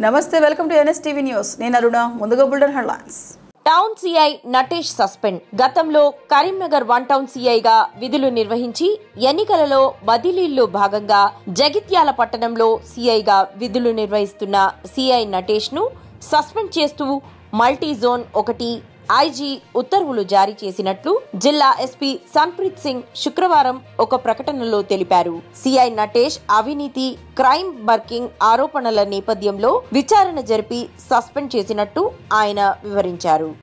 నమస్తే welcome to NSTV news నేను అరుణ ముందుగా bulletin headlines town CI Natesh suspend గతంలో కరీంనగర్ వన్ టౌన్ సిఐగా విధులు నిర్వహించి ఎన్నికలలో బదిలీల్లో భాగంగా జగిత్యాల పట్టణంలో సిఐగా విధులు నిర్వహిస్తున్న సిఐ నటేష్ ను సస్పెండ్ చేస్తూ మల్టీ జోన్ ఒకటి ఐజీ ఉత్తర్వులు జారీ చేసినట్లు జిల్లా ఎస్పీ సన్ప్రీత్ సింగ్ శుక్రవారం ఒక ప్రకటనలో తెలిపారు సిఐ నటేష్ అవినీతి క్రైమ్ బర్కింగ్ ఆరోపణల నేపథ్యంలో విచారణ జరిపి సస్పెండ్ చేసినట్టు ఆయన వివరించారు